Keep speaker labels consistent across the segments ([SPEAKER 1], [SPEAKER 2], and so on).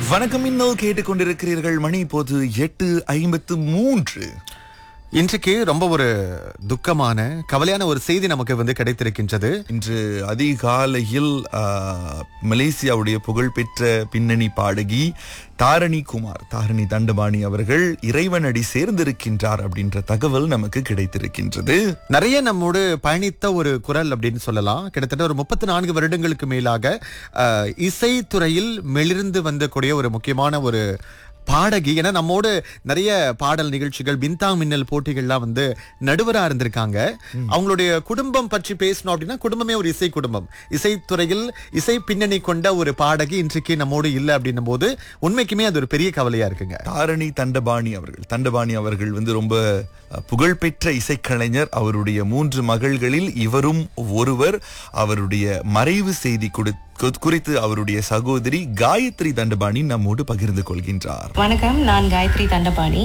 [SPEAKER 1] வணக்கம் இன்னும் கேட்டுக்கொண்டிருக்கிறீர்கள் மணி இப்போது எட்டு ஐம்பத்து மூன்று
[SPEAKER 2] இன்றைக்கு ரொம்ப ஒரு துக்கமான கவலையான ஒரு செய்தி நமக்கு வந்து கிடைத்திருக்கின்றது
[SPEAKER 1] இன்று அதிகாலையில் ஆ, மலேசியாவுடைய புகழ்பெற்ற பின்னணி பாடகி தாரணி குமார் தாரணி தண்டபாணி அவர்கள் இறைவனடி சேர்ந்திருக்கின்றார் அப்படின்ற தகவல் நமக்கு கிடைத்திருக்கின்றது
[SPEAKER 2] நிறைய நம்மோடு பயணித்த ஒரு குரல் அப்படின்னு சொல்லலாம் கிட்டத்தட்ட ஒரு முப்பத்தி நான்கு வருடங்களுக்கு மேலாக அஹ், இசைத்துறையில் மெளிர்ந்து வந்தக்கூடிய ஒரு முக்கியமான ஒரு பாடகி ஏன்னா நம்மோடு நிறைய பாடல் நிகழ்ச்சிகள் பின்தாங் மின்னல் போட்டிகள்லாம் வந்து நடுவரா இருந்திருக்காங்க அவங்களுடைய குடும்பம் பற்றி பேசணும் அப்படின்னா குடும்பமே ஒரு இசை குடும்பம் இசைத்துறையில் இசை பின்னணி கொண்ட ஒரு பாடகி இன்றைக்கு நம்மோடு இல்லை அப்படின்னும் போது உண்மைக்குமே அது ஒரு பெரிய கவலையா இருக்குங்க
[SPEAKER 1] தாரணி தண்டபாணி அவர்கள் தண்டபாணி அவர்கள் வந்து ரொம்ப அ, புகழ்பெற்ற இசைக்கலைஞர் அவருடைய மூன்று மகள்களில் இவரும் ஒருவர் அவருடைய மறைவு செய்தி குடு- கு- குறித்து அவருடைய சகோதரி காயத்ரி தண்டபாணி நம்மோடு பகிர்ந்து கொள்கின்றார்
[SPEAKER 3] வணக்கம் நான் காயத்ரி தண்டபாணி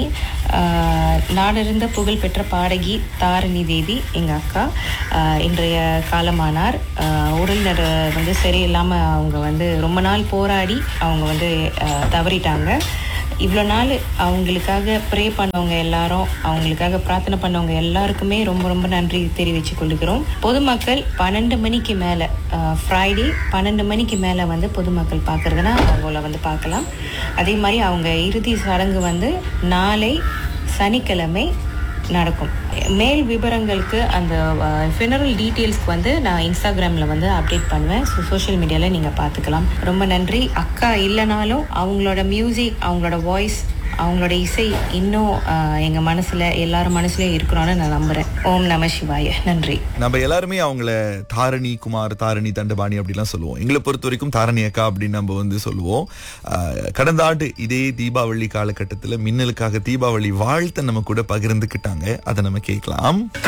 [SPEAKER 3] ஆஹ், நாடறிந்த புகழ்பெற்ற பாடகி தாரணி தேவி எங்கள் அக்கா ஆஹ், இன்றைய காலமானார் ஆஹ், உடல்நல வந்து சரியில்லாமல் அவங்க வந்து ரொம்ப நாள் போராடி அவங்க வந்து ஆஹ், தவறிட்டாங்க இவ்வளோ நாள் அவங்களுக்காக ப்ரே பண்ணவங்க எல்லாரும் அவங்களுக்காக பிரார்த்தனை பண்ணவங்க எல்லாருக்குமே ரொம்ப ரொம்ப நன்றி தெரிவித்து கொள்கிறோம் பொதுமக்கள் பன்னெண்டு மணிக்கு மேலே ஃப்ரைடே பன்னெண்டு மணிக்கு மேலே வந்து பொதுமக்கள் பார்க்குறதுனா அவங்கள வந்து பார்க்கலாம் அதே மாதிரி அவங்க இறுதி சடங்கு வந்து நாளை சனிக்கிழமை நடக்கும் மேல் விவரங்களுக்கு அந்த ஃபினரல் டீட்டெயில்ஸ்க்கு வந்து நான் இன்ஸ்டாகிராமில் வந்து அப்டேட் பண்ணுவேன் ஸோ சோஷியல் மீடியாவில் நீங்கள் பார்த்துக்கலாம் ரொம்ப நன்றி அக்கா இல்லைனாலும் அவங்களோட மியூசிக் அவங்களோட வாய்ஸ் அவங்களோட இசை இன்னும் எங்கள் மனசில் எல்லாரும் மனசுலையும் இருக்கணும்னு நான் நம்புகிறேன் ஓம் நம சிவாய நன்றி
[SPEAKER 1] நம்ம எல்லாருமே அவங்கள தாரணி குமார் தாரணி தண்டபாணி அப்படிலாம் சொல்லுவோம் எங்களை பொறுத்த வரைக்கும் தாரணி அக்கா அப்படின்னு நம்ம வந்து சொல்லுவோம் ஆஹ், கடந்த ஆண்டு இதே தீபாவளி காலகட்டத்தில் மின்னலுக்காக தீபாவளி வாழ்த்தை நம்ம கூட பகிர்ந்துக்கிட்டாங்க அதை நம்ம கேட்கலாம்